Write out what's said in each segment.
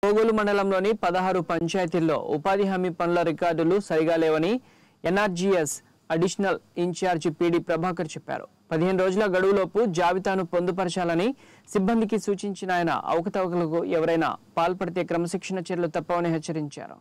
పోగోలు మండలంలోని పదహారు పంచాయతీల్లో ఉపాధి హామీ పనుల రికార్డులు సరిగా లేవని NRGS additional incharge PD Prabhakar చెప్పారు పదిహేను రోజుల గడువులోపు జాబితాను పొందుపరచాలని సిబ్బందికి సూచించిన ఆయన అవకతవకలకు ఎవరైనా పాల్పడితే క్రమశిక్షణ చర్యలు తప్పవని హెచ్చరించారు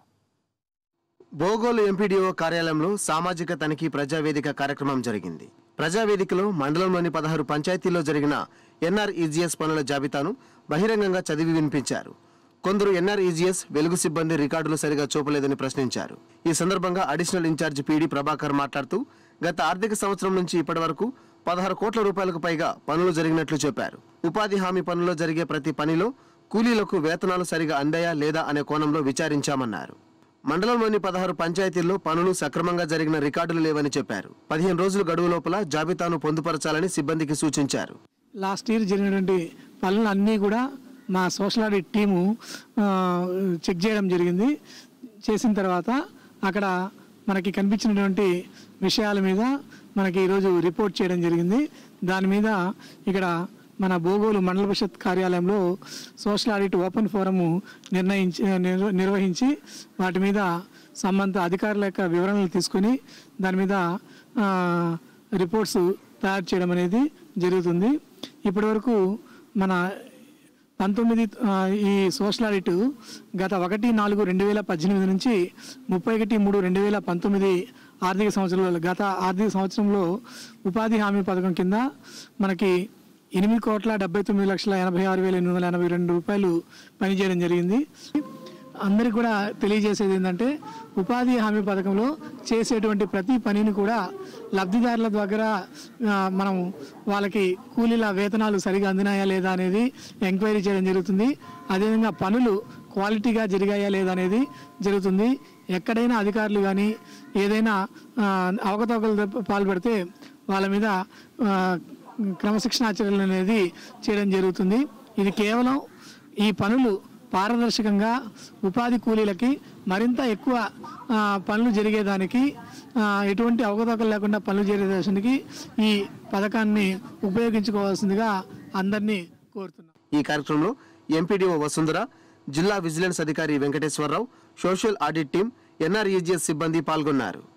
బోగోలు ఎంపీడీఓ కార్యాలయంలో సామాజిక తనిఖీ ప్రజావేదిక కార్యక్రమం జరిగింది ప్రజావేదికలో మండలంలోని పదహారు పంచాయతీల్లో జరిగిన ఎన్ఆర్ఈజీఎస్ పనుల జాబితాను బహిరంగంగా చదివి వినిపించారు కొందరు ఎన్ఆర్ఈజీఎస్ వెలుగు సిబ్బంది రికార్డులు సరిగా చూపలేదని ప్రశ్నించారు ఈ సందర్భంగా అడిషనల్ ఇన్ఛార్జి పీడీ ప్రభాకర్ మాట్లాడుతూ గత ఆర్థిక సంవత్సరం నుంచి ఇప్పటి వరకు పదహారు కోట్ల రూపాయలకు పైగా పనులు జరిగినట్లు చెప్పారు ఉపాధి హామీ పనుల్లో జరిగే ప్రతి పనిలో కూలీలకు వేతనాలు సరిగా అందాయా లేదా అనే కోణంలో విచారించామన్నారు మండలంలోని పదహారు పంచాయతీల్లో పనులు సక్రమంగా జరిగిన రికార్డులు లేవని చెప్పారు పదిహేను రోజుల గడువు లోపల జాబితాను పొందుపరచాలని సిబ్బందికి సూచించారు లాస్ట్ ఇయర్ జరిగినటువంటి పనులు అన్నీ కూడా మా సోషల్ ఆడిట్ టీము ఆ, చెక్ చేయడం జరిగింది చేసిన తర్వాత అక్కడ మనకి కనిపించినటువంటి విషయాల మీద మనకి ఈరోజు రిపోర్ట్ చేయడం జరిగింది దాని మీద ఇక్కడ మన బోగోలు మండల పరిషత్ కార్యాలయంలో సోషల్ ఆడిట్ ఓపెన్ ఫోరము నిర్ణయించి నిర్వ- నిర్వహించి వాటి మీద సంబంధిత అధికారుల యొక్క వివరణలు తీసుకొని దాని మీద ఆ, రిపోర్ట్స్ తయారు చేయడం అనేది జరుగుతుంది ఇప్పటివరకు మన పంతొమ్మిది ఆ, ఈ సోషల్ ఆడిట్ గత ఒకటి నాలుగు రెండు వేల పద్దెనిమిది నుంచి ముప్పై ఒకటి మూడు రెండు వేల పంతొమ్మిది ఆర్థిక సంవత్సరంలో గత ఆర్థిక సంవత్సరంలో ఉపాధి హామీ పథకం కింద మనకి ఎనిమిది కోట్ల డెబ్బై తొమ్మిది లక్షల ఎనభై ఆరు వేల ఎనిమిది వందల ఎనభై రెండు రూపాయలు పనిచేయడం జరిగింది అందరికి కూడా తెలియజేసేది ఏంటంటే ఉపాధి హామీ పథకంలో చేసేటువంటి ప్రతి పనిని కూడా లబ్ధిదారుల దగ్గర ఆ, మనం వాళ్ళకి కూలీల వేతనాలు సరిగా అందినాయా లేదా అనేది ఎంక్వైరీ చేయడం జరుగుతుంది అదేవిధంగా పనులు క్వాలిటీగా జరిగాయా లేదా అనేది జరుగుతుంది ఎక్కడైనా అధికారులు కానీ ఏదైనా ఆ, అవకతవకలు పాల్పడితే వాళ్ళ మీద ఆ, క్రమశిక్షణా చర్యలు అనేది చేయడం జరుగుతుంది ఇది కేవలం ఈ పనులు పారదర్శకంగా ఉపాధి కూలీలకి మరింత ఎక్కువ ఆ, పనులు జరిగేదానికి ఆ, ఎటువంటి అవకతవకలు లేకుండా పనులు జరిగేదానికి ఈ పథకాన్ని ఉపయోగించుకోవాల్సిందిగా అందరినీ కోరుతున్నాం ఈ కార్యక్రమంలో ఎంపీడీఓ వసుంధర జిల్లా విజిలెన్స్ అధికారి Venkateswara Rao social audit team NREGS సిబ్బంది పాల్గొన్నారు